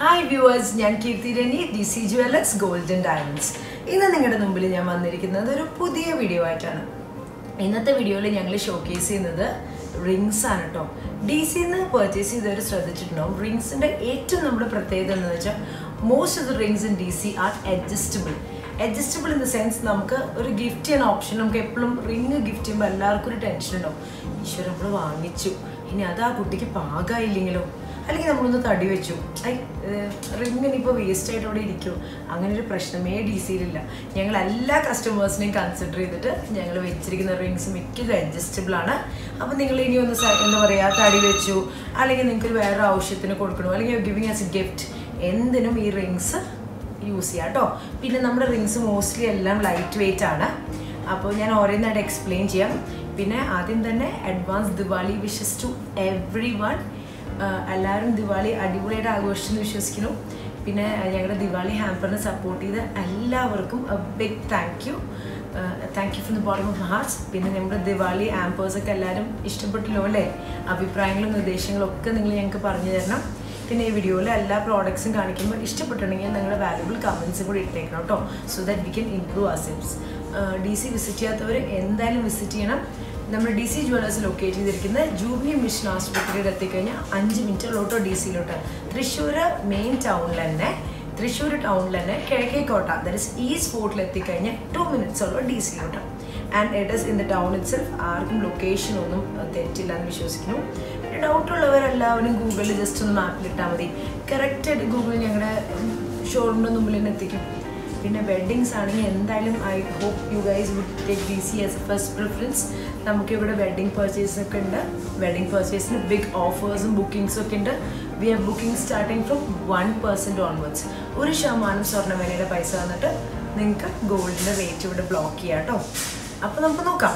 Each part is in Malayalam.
ഹായ് വ്യൂവേഴ്സ് ഞാൻ Keerthi Rani D C jewellers golden diamonds ഇന്ന് നിങ്ങളുടെ മുമ്പിൽ ഞാൻ വന്നിരിക്കുന്നത് ഒരു പുതിയ വീഡിയോ ആയിട്ടാണ് ഇന്നത്തെ വീഡിയോയിൽ ഞങ്ങൾ ഷോക്കേസ് ചെയ്യുന്നത് റിങ്സ് ആണ് കേട്ടോ ഡി സിന്ന് പർച്ചേസ് ചെയ്തവർ ശ്രദ്ധിച്ചിട്ടുണ്ടാവും റിങ്സിൻ്റെ ഏറ്റവും നമ്മുടെ പ്രത്യേകത എന്ന് വെച്ചാൽ most of the rings in D C are adjustable adjustable in the sense നമുക്ക് ഒരു ഗിഫ്റ്റ് ചെയ്യുന്ന ഓപ്ഷൻ നമുക്ക് എപ്പോഴും റിങ് ഗിഫ്റ്റ് ചെയ്യുമ്പോൾ എല്ലാവർക്കും ഒരു ടെൻഷൻ ഉണ്ടാവും ഈശ്വരൻ നമ്മൾ വാങ്ങിച്ചു ഇനി അത് ആ കുട്ടിക്ക് പാകമായില്ലെങ്കിലോ അല്ലെങ്കിൽ നമ്മളൊന്ന് തടി വെച്ചു ഐ റിങ് ഇനിയിപ്പോൾ വേസ്റ്റ് ആയിട്ട് അവിടെ ഇരിക്കും അങ്ങനെ ഒരു പ്രശ്നമേ ഡി സിയിലില്ല ഞങ്ങൾ എല്ലാ കസ്റ്റമേഴ്സിനെയും കൺസിഡർ ചെയ്തിട്ട് ഞങ്ങൾ വെച്ചിരിക്കുന്ന റിങ്സ് മിക്കതും അഡ്ജസ്റ്റബിൾ ആണ് അപ്പോൾ നിങ്ങൾ ഇനി ഒന്ന് സ- എന്താ പറയുക തടി വെച്ചു അല്ലെങ്കിൽ നിങ്ങൾക്ക് വേറെ ആവശ്യത്തിന് കൊടുക്കണോ അല്ലെങ്കിൽ ഗിവിങ് ആസ് എ ഗിഫ്റ്റ് എന്തിനും ഈ റിങ്സ് യൂസ് ചെയ്യാം കേട്ടോ പിന്നെ നമ്മുടെ റിങ്സ് മോസ്റ്റ്ലി എല്ലാം ലൈറ്റ് വെയിറ്റ് ആണ് അപ്പോൾ ഞാൻ ഓരോന്നായിട്ട് എക്സ്പ്ലെയിൻ ചെയ്യാം പിന്നെ ആദ്യം തന്നെ advance Diwali wishes to everyone എല്ലാവരും ദിവാലി അടിപൊളിയായിട്ട് ആഘോഷിച്ചെന്ന് വിശ്വസിക്കുന്നു പിന്നെ ഞങ്ങളുടെ ദിവാലി ഹാമ്പറിനെ സപ്പോർട്ട് ചെയ്ത എല്ലാവർക്കും big thank you thank you from the bottom of hearts പിന്നെ നമ്മുടെ ദിവാലി ആമ്പേഴ്സ് ഒക്കെ എല്ലാവരും ഇഷ്ടപ്പെട്ടല്ലോ അല്ലേ അഭിപ്രായങ്ങളും നിർദ്ദേശങ്ങളും ഒക്കെ നിങ്ങൾ ഞങ്ങൾക്ക് പറഞ്ഞു തരണം പിന്നെ ഈ വീഡിയോയിൽ എല്ലാ പ്രോഡക്ട്സും കാണിക്കുമ്പോൾ ഇഷ്ടപ്പെട്ടിട്ടുണ്ടെങ്കിൽ നിങ്ങളുടെ വാല്യുബിൾ കമൻസും കൂടി ഇട്ടേക്കണം കേട്ടോ so that we can improve ആ സെൽസ് ഡി സി വിസിറ്റ് ചെയ്യാത്തവർ എന്തായാലും വിസിറ്റ് ചെയ്യണം നമ്മുടെ ഡി സി ജുവലേഴ്സ് ലൊക്കേറ്റ് ചെയ്തിരിക്കുന്ന ജൂബിലി മിഷൻ ആശുപത്രിയിൽ എത്തിക്കഴിഞ്ഞാൽ അഞ്ച് മിനിറ്റിലോട്ടോ ഡി സിയിലോട്ട് തൃശ്ശൂർ മെയിൻ ടൗണിൽ തന്നെ തൃശ്ശൂർ ടൗണിൽ തന്നെ കിഴക്കേക്കോട്ട ദറ്റ് ഇസ് ഈസ്റ്റ് ഫോർട്ടിൽ എത്തിക്കഴിഞ്ഞാൽ ടു മിനിറ്റ്സ് ഉള്ളൂ ഡി സിയിലോട്ട് and it is in the town itself ആർക്കും ലൊക്കേഷൻ ഒന്നും അഹ്, തെറ്റില്ല എന്ന് വിശ്വസിക്കുന്നു പിന്നെ ഡൗട്ട് ഉള്ളവരെല്ലാവരും ഗൂഗിളിൽ ജസ്റ്റ് ഒന്ന് മാപ്പിൽ ഇട്ടാൽ മതി കറക്റ്റായിട്ട് ഗൂഗിൾ ഞങ്ങളുടെ ഷോറൂമിൻ്റെ മുമ്പിൽ തന്നെ എത്തിക്കും പിന്നെ വെഡ്ഡിങ്സ് ആണെങ്കിൽ എന്തായാലും I hope you guys would take D C as a first preference നമുക്കിവിടെ വെഡ്ഡിങ് പർച്ചേസ് ഒക്കെ ഉണ്ട് വെഡ്ഡിങ് പർച്ചേസിന് ബിഗ് ഓഫേഴ്സും ബുക്കിംഗ്സും ഒക്കെ ഉണ്ട് we are booking starting from one percent onwards ഒരു ശതമാനം സ്വർണ്ണവിലയുടെ പൈസ വന്നിട്ട് നിങ്ങൾക്ക് ഗോൾഡിൻ്റെ റേറ്റ് ഇവിടെ ബ്ലോക്ക് ചെയ്യാം കേട്ടോ അപ്പോൾ നമുക്ക് നോക്കാം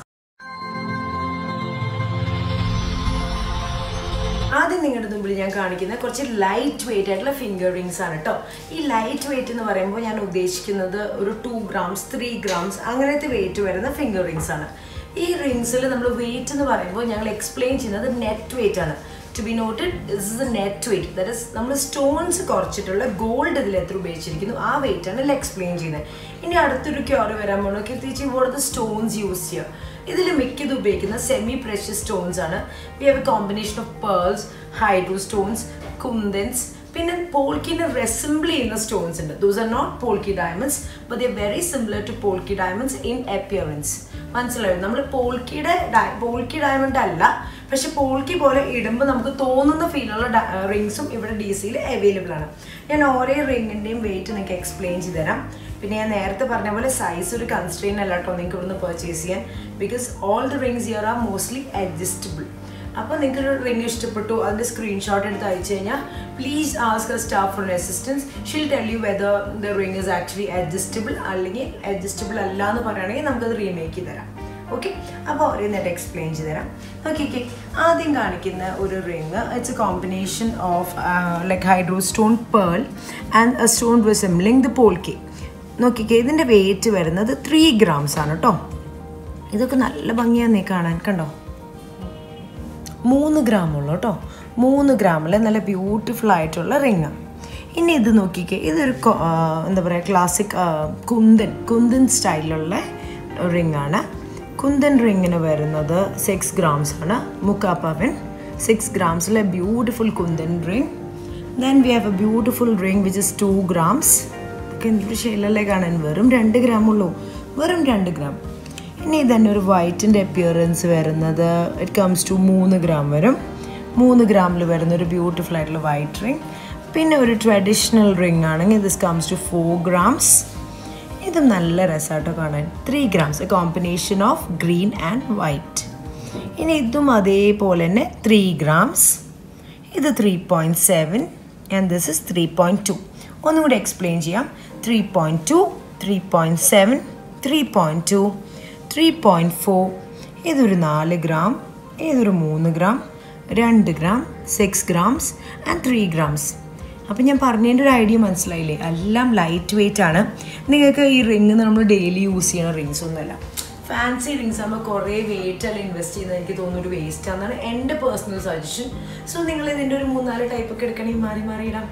ആദ്യം നിങ്ങളുടെ മുമ്പിൽ ഞാൻ കാണിക്കുന്ന കുറച്ച് ലൈറ്റ് വെയിറ്റ് ആയിട്ടുള്ള ഫിംഗർ റിങ്സ് ആണ് കേട്ടോ ഈ ലൈറ്റ് വെയിറ്റ് എന്ന് പറയുമ്പോൾ ഞാൻ ഉദ്ദേശിക്കുന്നത് ഒരു ടു ഗ്രാംസ് ത്രീ ഗ്രാംസ് അങ്ങനത്തെ വെയിറ്റ് വരുന്ന ഫിംഗർ റിങ്സ് ആണ് ഈ റിങ്സിൽ നമ്മൾ വെയിറ്റ് എന്ന് പറയുമ്പോൾ ഞങ്ങൾ എക്സ്പ്ലെയിൻ ചെയ്യുന്നത് നെറ്റ് വെയിറ്റ് ആണ് to be noted this is a net weight that is നമ്മൾ സ്റ്റോൺസ് കുറച്ചിട്ടുള്ള ഗോൾഡ് ഇതിൽ എത്ര ഉപയോഗിച്ചിരിക്കുന്നു ആ വെയിറ്റ് ആണ് ഇതിൽ എക്സ്പ്ലെയിൻ ചെയ്യുന്നത് ഇനി അടുത്തൊരു ക്യോറ് വരാൻ പോകുന്നത് കീർത്തിച്ച് ഇവിടുത്തെ സ്റ്റോൺസ് യൂസ് ചെയ്യുക ഇതിൽ മിക്കത് ഉപയോഗിക്കുന്ന സെമി പ്രഷ്യസ് സ്റ്റോൺസ് ആണ് we have a combination of pearls hydro stones kundans പിന്നെ പോൾക്കിനെ റെസിംബിൾ ചെയ്യുന്ന സ്റ്റോൺസ് ഉണ്ട് those are not polki diamonds but the very similar to polki diamonds in appearance മനസ്സിലായോ നമ്മൾ പോൾക്കിയുടെ പോൾക്കി ഡയമണ്ട് അല്ല പക്ഷെ പോൾക്കി പോലെ ഇടുമ്പോൾ നമുക്ക് തോന്നുന്ന ഫീലുള്ള റിങ്സും ഇവിടെ ഡി സിയിൽ അവൈലബിൾ ആണ് ഞാൻ ഓരോ റിങ്ങിൻ്റെയും വെയിറ്റ് നിങ്ങൾക്ക് എക്സ്പ്ലെയിൻ ചെയ്ത് തരാം പിന്നെ ഞാൻ നേരത്തെ പറഞ്ഞ പോലെ സൈസ് ഒരു കൺസ്ട്രെയിൻ അല്ല കേട്ടോ നിങ്ങൾക്ക് ഇവിടുന്ന് പർച്ചേസ് ചെയ്യാൻ because all the rings here are mostly adjustable അപ്പോൾ നിങ്ങൾക്ക് ഒരു റിങ് ഇഷ്ടപ്പെട്ടു അതിൻ്റെ സ്ക്രീൻഷോട്ട് എടുത്ത് അയച്ചു കഴിഞ്ഞാൽ please ask a staff for assistance she'll tell you whether the ring is actually adjustable അല്ലെങ്കിൽ അഡ്ജസ്റ്റബിൾ അല്ല എന്ന് പറയുകയാണെങ്കിൽ നമുക്കത് റീമേക്ക് ചെയ്ത് തരാം ഓക്കെ അപ്പോൾ ഓരോന്നായിട്ട് എക്സ്പ്ലെയിൻ ചെയ്ത് തരാം ഓക്കെ ആദ്യം കാണിക്കുന്ന ഒരു ring it's a combination of like hydro stone pearl and a stone resembling the polki നോക്കിക്കേ ഇതിൻ്റെ വെയിറ്റ് വരുന്നത് ത്രീ ഗ്രാംസ് ആണ് കേട്ടോ ഇതൊക്കെ നല്ല ഭംഗിയാന്നേ കാണാൻ കണ്ടോ മൂന്ന് ഗ്രാമുള്ളൂ കേട്ടോ മൂന്ന് ഗ്രാമിൽ നല്ല ബ്യൂട്ടിഫുൾ ആയിട്ടുള്ള റിങ് ഇനി ഇത് നോക്കിക്കേ ഇതൊരു കൊ- ആ, എന്താ പറയുക ക്ലാസിക് കുന്തൻ കുന്തൻ സ്റ്റൈലിലുള്ള റിങ് ആണ് കുന്തൻ റിങ്ങിന് വരുന്നത് സിക്സ് ഗ്രാംസ് ആണ് മുക്കാപ്പവൻ സിക്സ് ഗ്രാംസിലെ beautiful kundan ring then we have a beautiful ring which is two grams ഇതൊക്കെ എന്തൊരു ശൈലല്ലേ കാണാൻ വെറും രണ്ട് ഗ്രാം ഉള്ളൂ വെറും രണ്ട് ഗ്രാം ഇനി തന്നെ ഒരു വൈറ്റിൻ്റെ അപ്പിയറൻസ് വരുന്നത് ഇറ്റ് കംസ് ടു മൂന്ന് ഗ്രാം വരും മൂന്ന് ഗ്രാമിൽ വരുന്ന ഒരു ബ്യൂട്ടിഫുൾ ആയിട്ടുള്ള വൈറ്റ് റിങ് പിന്നെ ഒരു ട്രഡീഷണൽ റിങ് ആണെങ്കിൽ this comes to four grams ഇത് നല്ല രസമാട്ടോ കാണാൻ three grams a combination of green and white ഇനി ഇതും അതേപോലെ തന്നെ ത്രീ ഗ്രാംസ് ഇത് three point seven and this is three point two ഒന്നും കൂടി എക്സ്പ്ലെയിൻ ചെയ്യാം three point two three point seven three point two three point four ഇതൊരു നാല് ഗ്രാം ഇതൊരു മൂന്ന് ഗ്രാം രണ്ട് gram six grams and three grams അപ്പം ഞാൻ പറഞ്ഞതിൻ്റെ ഒരു ഐഡിയ മനസ്സിലായില്ലേ എല്ലാം ലൈറ്റ് വെയിറ്റ് ആണ് നിങ്ങൾക്ക് ഈ റിങ് നമ്മൾ ഡെയിലി യൂസ് ചെയ്യുന്ന റിങ്സ് ഒന്നുമല്ല ഫാൻസി റിങ്സ് ആകുമ്പോൾ കുറേ വെയിറ്റ് അല്ല ഇൻവെസ്റ്റ് ചെയ്യുന്നത് എനിക്ക് തോന്നുന്നു ഒരു വേസ്റ്റ് ആണെന്നാണ് എൻ്റെ പേഴ്സണൽ സജഷൻ സോ നിങ്ങൾ ഇതിൻ്റെ ഒരു മൂന്നാല് ടൈപ്പ് ഒക്കെ എടുക്കണമെങ്കിൽ മാറി മാറി ഇടാം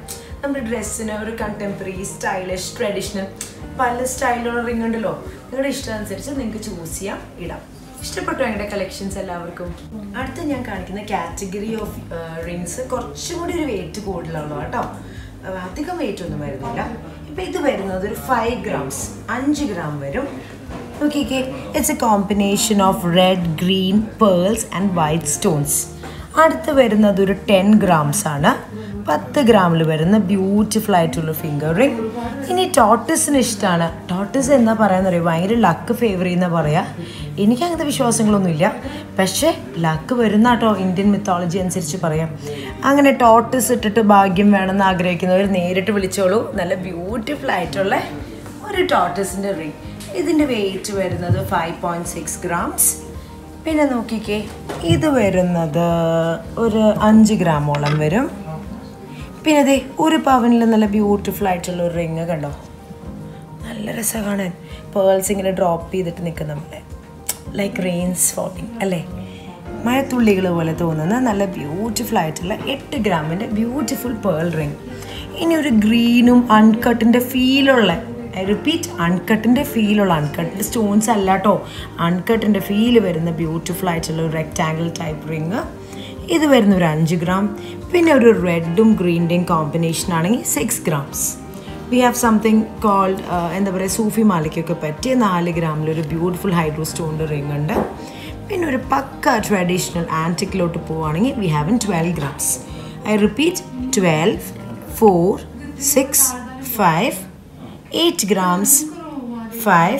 നമ്മുടെ ഡ്രസ്സിന് ഒരു കണ്ടംപററി സ്റ്റൈലിഷ് ട്രഡീഷണൽ പല സ്റ്റൈലുള്ള റിംഗ് ഉണ്ടല്ലോ നിങ്ങളുടെ ഇഷ്ടമനുസരിച്ച് നിങ്ങൾക്ക് ചൂസ് ചെയ്യാം ഇടാം ഇഷ്ടപ്പെട്ടോ എൻ്റെ കളക്ഷൻസ് എല്ലാവർക്കും അടുത്ത ഞാൻ കാണിക്കുന്ന കാറ്റഗറി ഓഫ് റിങ്സ് കുറച്ചും കൂടി ഒരു വെയിറ്റ് കൂടുതലാണ് കേട്ടോ അഹ് അധികം വെയിറ്റ് ഒന്നും വരുന്നില്ല ഇപ്പം ഇത് വരുന്നത് ഒരു ഫൈവ് ഗ്രാംസ് അഞ്ച് ഗ്രാം വരും നോക്കിക്കേ it's a combination of red green pearls and white stones അടുത്ത് വരുന്നത് ഒരു ടെൻ ഗ്രാംസ് ആണ് പത്ത് ഗ്രാമിൽ വരുന്ന ബ്യൂട്ടിഫുൾ ആയിട്ടുള്ള ഫിംഗർ റിംഗ് ഇനി ടോട്ടസിന് ഇഷ്ടമാണ് ടോട്ടസ് എന്താ പറയാന്നറിയോ ഭയങ്കര ലക്ക് ഫേവർ ചെയ്യുന്ന പറയാ എനിക്ക് അങ്ങനത്തെ വിശ്വാസങ്ങളൊന്നുമില്ല പക്ഷേ ലക്ക് വരുന്ന കേട്ടോ ഇന്ത്യൻ മിത്തോളജി അനുസരിച്ച് പറയാം അങ്ങനെ ടോട്ടസ് ഇട്ടിട്ട് ഭാഗ്യം വേണമെന്ന് ആഗ്രഹിക്കുന്നവർ നേരിട്ട് വിളിച്ചോളൂ നല്ല ബ്യൂട്ടിഫുൾ ആയിട്ടുള്ള ഒരു ടോട്ടസിൻ്റെ റിംഗ് ഇതിൻ്റെ വെയിറ്റ് വരുന്നത് ഫൈവ് പോയിൻറ്റ് സിക്സ് ഗ്രാംസ് പിന്നെ നോക്കിക്കേ ഇത് വരുന്നത് ഒരു അഞ്ച് ഗ്രാമോളം വരും പിന്നെ അതെ ഒരു പവനിൽ നല്ല ബ്യൂട്ടിഫുൾ ആയിട്ടുള്ള ഒരു റിങ് കണ്ടോ നല്ല രസം കാണാൻ പേൾസ് ഇങ്ങനെ ഡ്രോപ്പ് ചെയ്തിട്ട് നിൽക്കുന്ന പോലെ ലൈക്ക് റെയിൻസ് ഫോളിങ് അല്ലേ മഴത്തുള്ളികൾ പോലെ തോന്നുന്ന നല്ല ബ്യൂട്ടിഫുൾ ആയിട്ടുള്ള എട്ട് ഗ്രാമിൻ്റെ ബ്യൂട്ടിഫുൾ പേൾ റിങ് ഇനി ഒരു ഗ്രീനും അൺകട്ടിൻ്റെ ഫീലുള്ള ഐ റിപ്പീറ്റ് അൺകട്ടിൻ്റെ ഫീലുള്ള അൺകട്ടിൻ്റെ സ്റ്റോൺസ് അല്ല കേട്ടോ അൺകട്ടിൻ്റെ ഫീൽ വരുന്ന ബ്യൂട്ടിഫുൾ ആയിട്ടുള്ള ഒരു റെക്റ്റാങ്കിൾ ടൈപ്പ് റിങ് ഇത് വരുന്ന ഒരു അഞ്ച് ഗ്രാം പിന്നെ ഒരു റെഡും ഗ്രീൻ്റെയും കോമ്പിനേഷൻ ആണെങ്കിൽ six grams we have something cold എന്താ പറയുക സൂഫി മാലയ്ക്കൊക്കെ പറ്റിയ നാല് ഗ്രാമിലൊരു ബ്യൂട്ടിഫുൾ ഹൈഡ്രോ സ്റ്റോണിൻ്റെ റിങ് ഉണ്ട് പിന്നെ ഒരു പക്ക ട്രഡീഷണൽ ആൻറ്റിക്കിലോട്ട് പോവുകയാണെങ്കിൽ we have in twelve grams I repeat twelve four six five eight grams five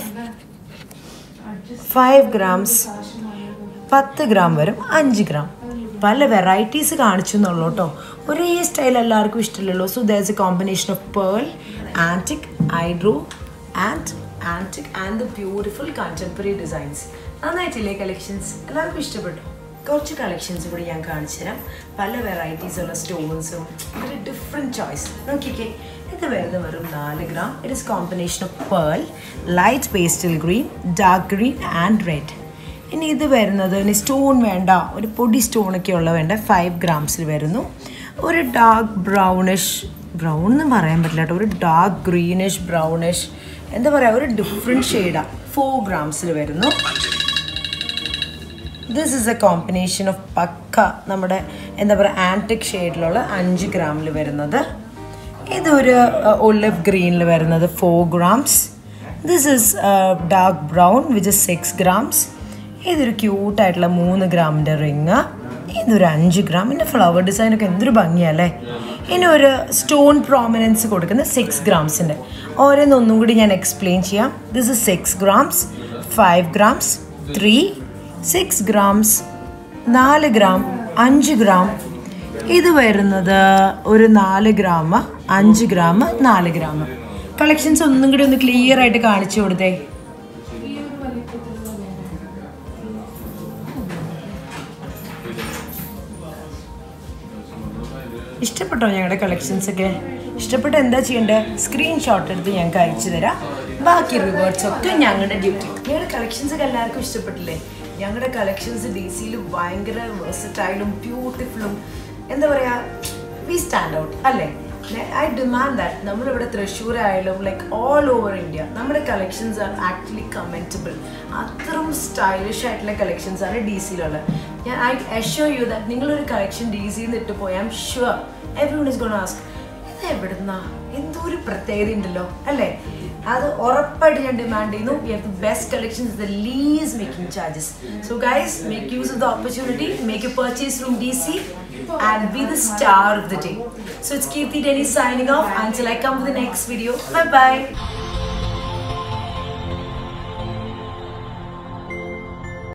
five grams പത്ത് ഗ്രാം വരും അഞ്ച് ഗ്രാം പല വെറൈറ്റീസ് കാണിച്ചു എന്നുള്ളൂ കേട്ടോ ഒരേ സ്റ്റൈൽ എല്ലാവർക്കും ഇഷ്ടമില്ലല്ലോ so there a combination of pearl antique hydro and antique and the beautiful contemporary designs നന്നായിട്ടില്ലേ കളക്ഷൻസ് എല്ലാവർക്കും ഇഷ്ടപ്പെട്ടു കുറച്ച് കളക്ഷൻസ് കൂടി ഞാൻ കാണിച്ചു തരാം പല വെറൈറ്റീസ് ഉള്ള സ്റ്റോൺസും ഒരു ഡിഫറെൻറ്റ് ചോയ്സ് നോക്കിക്കേ ഇത് വരുന്നത് വെറും നാല് gram it is combination of pearl light pastel green dark green and red ഇനി ഇത് വരുന്നത് ഇനി സ്റ്റോൺ വേണ്ട ഒരു പൊടി സ്റ്റോണൊക്കെ ഉള്ള വേണ്ട ഫൈവ് ഗ്രാംസിൽ വരുന്നു ഒരു ഡാർക്ക് ബ്രൗണിഷ് ബ്രൗൺ എന്ന് പറയാൻ പറ്റില്ല കേട്ടോ ഒരു ഡാർക്ക് ഗ്രീനിഷ് ബ്രൗണിഷ് എന്താ പറയുക ഒരു ഡിഫറെൻറ്റ് ഷെയ്ഡാണ് ഫോർ ഗ്രാംസിൽ വരുന്നു this is a combination of പക്ക നമ്മുടെ എന്താ പറയുക ആൻറ്റിക് ഷെയ്ഡിലുള്ള അഞ്ച് ഗ്രാമിൽ വരുന്നത് ഇതൊരു ഒലിവ് ഗ്രീനിൽ വരുന്നത് four grams this is dark brown which is six grams ഇതൊരു ക്യൂട്ടായിട്ടുള്ള മൂന്ന് ഗ്രാമിൻ്റെ റിങ് ഇതൊരു അഞ്ച് ഗ്രാം ഇതിൻ്റെ ഫ്ലവർ ഡിസൈനൊക്കെ എന്തൊരു ഭംഗിയല്ലേ ഇനി ഒരു സ്റ്റോൺ പ്രോമിനൻസ് കൊടുക്കുന്ന സിക്സ് ഗ്രാംസിൻ്റെ ഓരോന്നൊന്നും കൂടി ഞാൻ എക്സ്പ്ലെയിൻ ചെയ്യാം this is six grams five grams three six grams നാല് ഗ്രാം അഞ്ച് ഗ്രാം ഇത് വരുന്നത് ഒരു നാല് ഗ്രാം അഞ്ച് ഗ്രാം നാല് ഗ്രാം കളക്ഷൻസ് ഒന്നും കൂടി ഒന്ന് ക്ലിയർ ആയിട്ട് കാണിച്ചു കൊടുത്തേ ഇഷ്ടപ്പെട്ടോ ഞങ്ങളുടെ കളക്ഷൻസ് ഒക്കെ ഇഷ്ടപ്പെട്ട് എന്താ ചെയ്യേണ്ടത് സ്ക്രീൻഷോട്ട് എടുത്ത് ഞങ്ങൾക്ക് അയച്ചു തരാം ബാക്കി റിവേർഡ്സ് ഒക്കെ ഞങ്ങളുടെ ഡ്യൂട്ടി ഞങ്ങളുടെ കളക്ഷൻസ് ഒക്കെ എല്ലാവർക്കും ഇഷ്ടപ്പെട്ടില്ലേ ഞങ്ങളുടെ കളക്ഷൻസ് ഡി സിയിൽ ഭയങ്കര വെർസറ്റൈലും ബ്യൂട്ടിഫുള്ളും എന്താ പറയുക വി സ്റ്റാൻഡ് ഔട്ട് അല്ലേ ഐ ഡിമാൻഡ് ദാറ്റ് നമ്മളിവിടെ തൃശ്ശൂർ ആയാലും ലൈക്ക് ഓൾ ഓവർ ഇന്ത്യ നമ്മുടെ കളക്ഷൻസ് ആർ ആക്ച്വലി കമൻറ്റബിൾ അത്രയും സ്റ്റൈലിഷ് ആയിട്ടുള്ള കളക്ഷൻസ് ആണ് ഡി സിയിലുള്ളത് ഞാൻ ഐ അഷ്യൂർ യു ദാറ്റ് നിങ്ങളൊരു കളക്ഷൻ ഡി സിയിൽ നിന്ന് ഇട്ട് പോയാൽ sure everyone is gone ask ഇത് എവിടുന്നാ എന്തോ ഒരു പ്രത്യേകത ഉണ്ടല്ലോ അല്ലേ അത് ഉറപ്പായിട്ട് ഞാൻ ഡിമാൻഡ് ചെയ്യുന്നു we have the best collections the least making charges so guys make use of the opportunity make a purchase from D C and be the star of the day. So it's Kirti Denny signing off until I come to the next video. Bye bye.